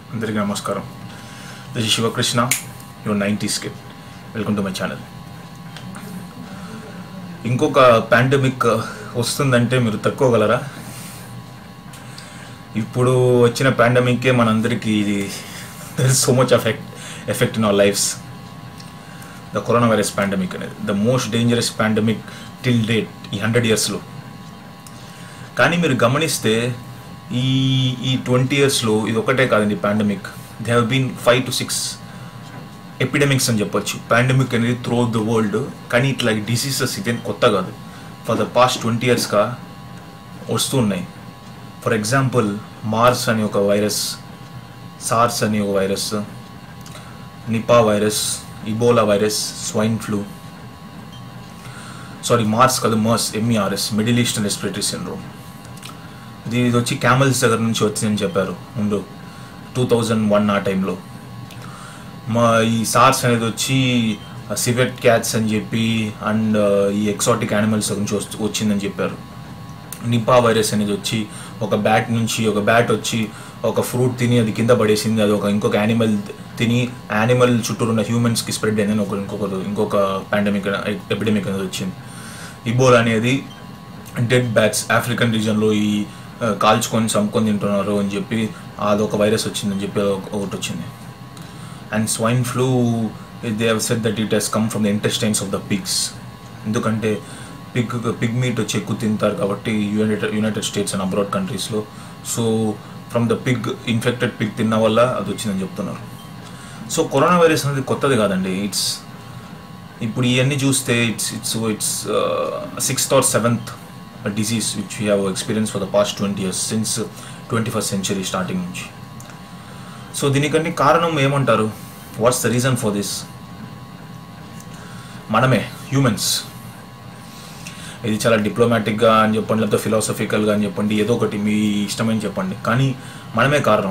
అందరికీ నమస్కారం this is Sivakrishna your ninety skit welcome to my channel ఇంకొక పాండమిక్ వస్తుందంటే మీరు తక్కువగలరా ఇప్పుడు వచ్చిన పాండమిక్కే మనందరికీ there is so much effect effect in our lives the corona virus pandemic అనేది the most dangerous pandemic till date ఈ హండ్రెడ్ ఇయర్స్లో కానీ మీరు గమనిస్తే ఈ ఈ ట్వంటీ ఇయర్స్లో ఇది ఒకటే కాదండి pandemic they have been five to six epidemics అని చెప్పొచ్చు పాండమిక్ అనేది త్రూ ద వరల్డ్ కానీ ఇట్లా డిసీజెస్ ఇదేం కొత్త కాదు ఫర్ ద పాస్ట్ ట్వంటీ ఇయర్స్గా వస్తున్నాయి ఫర్ ఎగ్జాంపుల్ మార్స్ అని ఒక వైరస్ సార్స్ అని ఒక virus Nipah virus Ebola virus swine flu sorry Mars కాదు MERS M E R S Middle Eastern respiratory syndrome ఇది ఇది వచ్చి క్యామల్స్ దగ్గర నుంచి వచ్చిందని చెప్పారు ముందు టూ థౌజండ్ వన్ ఆ టైంలో మా ఈ సార్స్ అనేది వచ్చి సివెట్ క్యాట్స్ అని చెప్పి అండ్ ఈ ఎక్సాటిక్ యానిమల్స్ నుంచి వస్తు- వచ్చిందని చెప్పారు నిపా వైరస్ అనేది వచ్చి ఒక బ్యాట్ నుంచి ఒక బ్యాట్ వచ్చి ఒక ఫ్రూట్ తిని అది కింద పడేసింది అది ఒక ఇంకొక యానిమల్ తిని యానిమల్ చుట్టూ ఉన్న హ్యూమన్స్కి స్ప్రెడ్ అయిందని ఒక ఇంకొక ఇంకొక పాండమిక్ ఎపిడమిక్ అనేది వచ్చింది ఇబోల్ అనేది డెడ్ బ్యాట్స్ ఆఫ్రికన్ రీజన్లో ఈ ఆ, కాల్చుకొని చంపుకొని తింటున్నారు అని చెప్పి అదొక వైరస్ వచ్చిందని చెప్పి ఒక- ఒకటి వచ్చింది and swine flu they have set that it has come from the intestines of the pigs ఎందుకంటే పిగ్ పిగ్ మీట్ వచ్చి ఎక్కువ తింటారు కాబట్టి united united states and abroad కంట్రీస్లో so from the pig infected pig తిన్న వల్ల అది వచ్చిందని చెప్తున్నారు సో కరోనా వైరస్ అనేది కొత్తది కాదండి ఇట్స్ ఇప్పుడు ఇవన్నీ చూస్తే it's it's it's sixth or seventh disease which we have experience for the past twenty years since twenty first century starting నుంచి సో దీనికన్నీ కారణం ఏమంటారు what's the reason for this మనమే హ్యూమన్స్ ఇది చాలా డిప్లొమాటిక్గా అని చెప్పండి లేకపోతే ఫిలాసఫికల్గా అని చెప్పండి ఏదో ఒకటి మీ ఇష్టమని చెప్పండి కానీ మనమే కారణం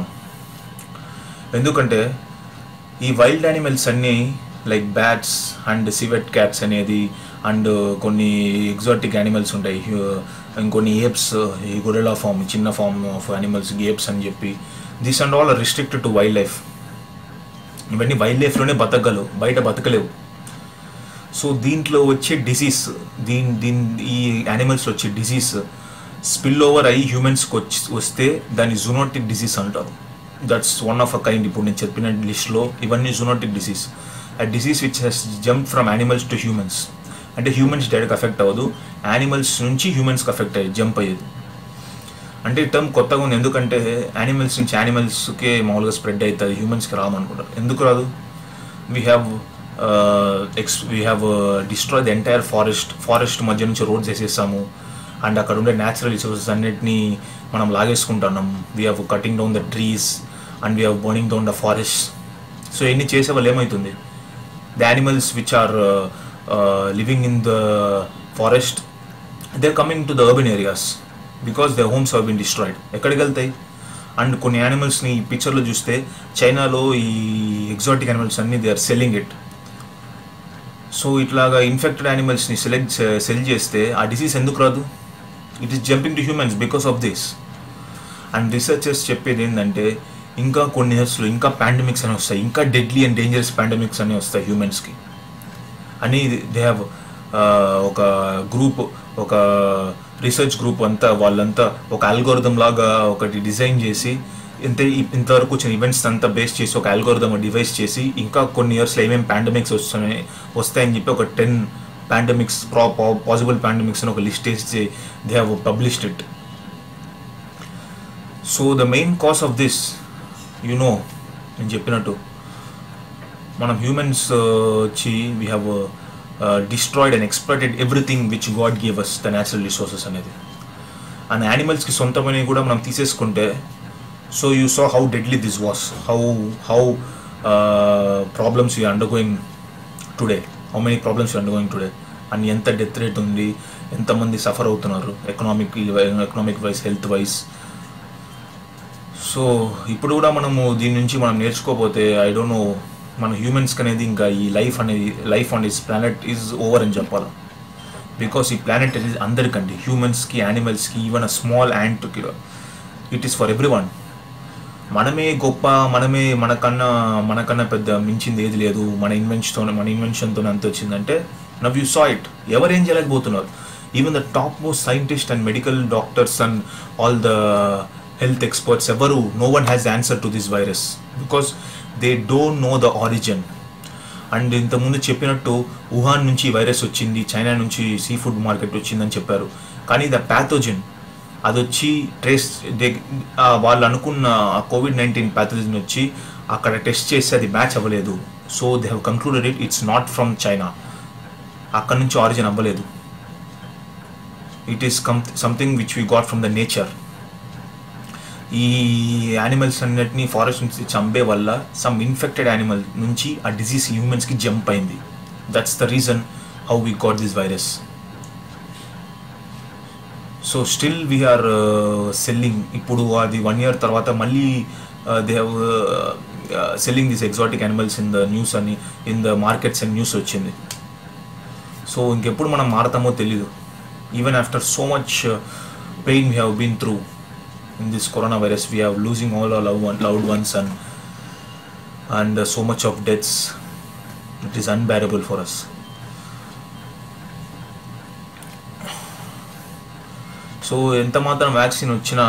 ఎందుకంటే ఈ వైల్డ్ యానిమల్స్ అన్నీ like bats and civet cats అనేది అండ్ కొన్ని ఎగ్జాటిక్ యానిమల్స్ ఉంటాయి హ్యూ- ఇంకొన్ని ఏప్స్ ఈ గొరెలా ఫామ్ చిన్న ఫామ్ ఆఫ్ యానిమల్స్ ఏప్స్ అని చెప్పి this and all restricted to wild life ఇవన్నీ వైల్డ్ లైఫ్లోనే బతకగలవు బయట బతకలేవు సో దీంట్లో వచ్చే డిసీజ్ దీని దీని ఈ యానిమల్స్ వచ్చే డిసీజ్ స్పిల్ ఓవర్ అయ్యి హ్యూమన్స్కి వచ్చి వస్తే దాన్ని జునోటిక్ డిసీజ్ అంటారు that's one of a kind ఇప్పుడు నేను చెప్పిన లిస్ట్లో ఇవన్నీ జునోటిక్ డిసీజ్ ఆ disease which has jump from animals to humans అంటే హ్యూమన్స్ డైరెక్ట్ అఫెక్ట్ అవ్వదు యానిమల్స్ నుంచి హ్యూమన్స్కి అఫెక్ట్ అయ్యేది జంప్ అయ్యేది అంటే ఈ టర్మ్ కొత్తగా ఉంది ఎందుకంటే యానిమల్స్ నుంచి యానిమల్స్కే మామూలుగా స్ప్రెడ్ అవుతుంది హ్యూమన్స్కి రామనుకుంటారు ఎందుకు రాదు we have ex we have destroy the entire forest forest మధ్య నుంచి రోడ్స్ వేసేసాము అండ్ అక్కడ ఉండే న్యాచురల్ రిసోర్సెస్ అన్నిటినీ మనం లాగేసుకుంటున్నాం we have cutting down the trees and we have burning down the forest so ఇవన్నీ చేసే వాళ్ళు ఏమవుతుంది the animals which are living in the forest they coming to the urban areas because the homes have been destroyed ఎక్కడికి వెళ్తాయి and కొన్ని యానిమల్స్ని ఈ పిక్చర్లో చూస్తే చైనాలో ఈ ఎగ్జాటిక్ యానిమల్స్ అన్ని they are selling it so ఇట్లాగా ఇన్ఫెక్టెడ్ యానిమల్స్ని సెలెక్ట్ సెల్ చేస్తే ఆ డిసీజ్ ఎందుకు రాదు it is jumping to humans because of this and researchers చెప్పేది ఏంటంటే ఇంకా కొన్ని ఇయర్స్లో ఇంకా పాండమిక్స్ అని వస్తాయి ఇంకా డెడ్లీ అండ్ డేంజరస్ పాండమిక్స్ అని వస్తాయి హ్యూమన్స్కి అని దే హ్యావ్ ఒక గ్రూప్ ఒక రీసెర్చ్ గ్రూప్ అంతా వాళ్ళంతా ఒక అల్గోరిథం లాగా ఒకటి డిజైన్ చేసి ఇంత ఇంతవరకు వచ్చిన ఈవెంట్స్ అంతా బేస్ చేసి ఒక అల్గోరిథం డివైస్ చేసి ఇంకా కొన్ని ఇయర్స్లో ఏమేమి పాండమిక్స్ వస్తున్నాయి వస్తాయని చెప్పి ఒక టెన్ పాండమిక్స్ ప్రా పాసిబుల్ పాండమిక్స్ అని ఒక లిస్ట్ వేసి they have published it so the main cause of this you know నేను చెప్పినట్టు మనం హ్యూమన్స్ వచ్చి we have destroyed and exploited everything which God gave us the natural resources అనేది and యానిమల్స్కి సొంతమైనవి కూడా మనం తీసేసుకుంటే so you saw how deadly this was how how problems you undergoing today how many problems you undergoing today and ఎంత death rate ఉంది ఎంతమంది suffer అవుతున్నారు economic economic wise health wise so ఇప్పుడు కూడా మనము దీని నుంచి మనం నేర్చుకోకపోతే ఐ డోంట్ నో మన హ్యూమన్స్కి అనేది ఇంకా ఈ లైఫ్ అనేది life on this planet is over అని చెప్పాలి బికాస్ ఈ ప్లానెట్ అనేది అందరికండి హ్యూమన్స్కి యానిమల్స్కి even a small ant it is for everyone మనమే గొప్ప మనమే మనకన్నా మనకన్నా పెద్ద మించింది ఏది లేదు మన ఇన్వెన్షన్తో మన ఇన్వెన్షన్తో అంత వచ్చిందంటే నవ్ యూ సా ఇట్ ఎవరు ఏం చేయలేకపోతున్నారు even the top most scientist and medical doctors and all the health experts ఎవరు no one has answer to this virus because they don't know the origin and ఇంతకుముందు చెప్పినట్టు Wuhan నుంచి ఈ virus వచ్చింది China నుంచి సీ ఫుడ్ మార్కెట్ వచ్చిందని చెప్పారు కానీ ద ప్యాథోజన్ అది వచ్చి ట్రేస్ దే ఆ వాళ్ళు అనుకున్న కోవిడ్ నైన్టీన్ ప్యాథోజన్ వచ్చి అక్కడ టెస్ట్ చేసి అది మ్యాచ్ అవ్వలేదు so they have concluded it it's not from China అక్కడ నుంచి ఆరిజిన్ అవ్వలేదు it is come something which we got from the nature ఈ యానిమల్స్ అన్నిటిని ఫారెస్ట్ నుంచి చంపే వల్ల సమ్ ఇన్ఫెక్టెడ్ యానిమల్ నుంచి ఆ డిసీజ్ హ్యూమన్స్కి జంప్ అయింది that's the reason how we got this virus so still we're selling ఇప్పుడు అది వన్ ఇయర్ తర్వాత మళ్ళీ they have selling this exotic animals in the news అని in the markets and news వచ్చింది సో ఇంకెప్పుడు మనం మారతామో తెలీదు even after so much pain we have been through in this coronavirus we are losing all our loved, one, loved ones and and uh, so much of deaths it is unbearable for us so ఎంత మాత్రం vaccine వచ్చినా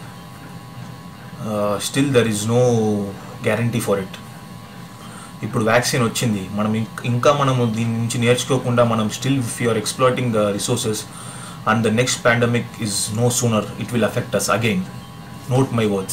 still there is no guarantee for it ఇప్పుడు vaccine వచ్చింది మనం ఇంక్- ఇంకా మనము దీని నుంచి నేర్చుకోకుండా మనం still if you're exploiting the resources and the next pandemic is no sooner it will affect us again note my words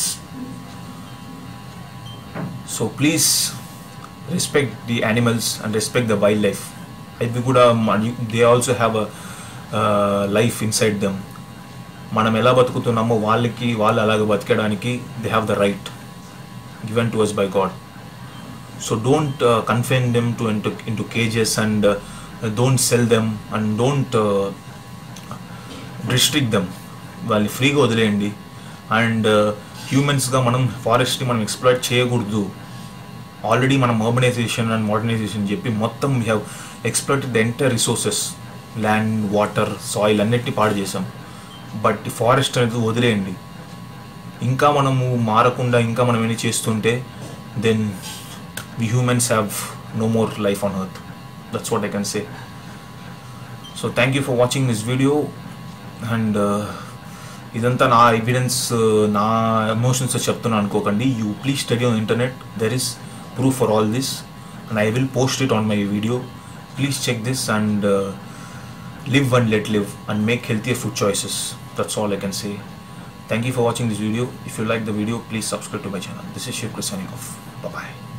so please respect the animals and respect the wildlife అవి కూడా మన- they also have a uh, life inside them మనం ఎలా బతుకుతున్నామో వాళ్ళకి వాళ్ళు అలాగ బతికడానికి they have the right given to us by God so don't confine them to into into cages and don't sell them and don't restrict them వాళ్ళని ఫ్రీగా వదిలేయండి and హ్యూమన్స్గా మనం ఫారెస్ట్ని మనం ఎక్స్ప్లాయిట్ చేయకూడదు ఆల్రెడీ మనం అర్బనైజేషన్ అండ్ మోడర్నైజేషన్ చెప్పి మొత్తం we have exploited the entire resources land water soil అన్నిటిని పాడు చేసాం బట్ ఈ ఫారెస్ట్ అనేది వదిలేయండి ఇంకా మనము మారకుండా ఇంకా మనం ఏమైనా చేస్తుంటే then we humans have no more life on earth that's what I can say so thank you for watching this video and ఇదంతా నా ఎవిడెన్స్ నా ఎమోషన్స్ చెప్తున్నా అనుకోకండి you please study on internet there is proof for all this and I will post it on my video please check this and live and let live and make healthier food choices that's all i can say thank you for watching this video if you like the video please subscribe to my channel this is shiv Chris signing off bye bye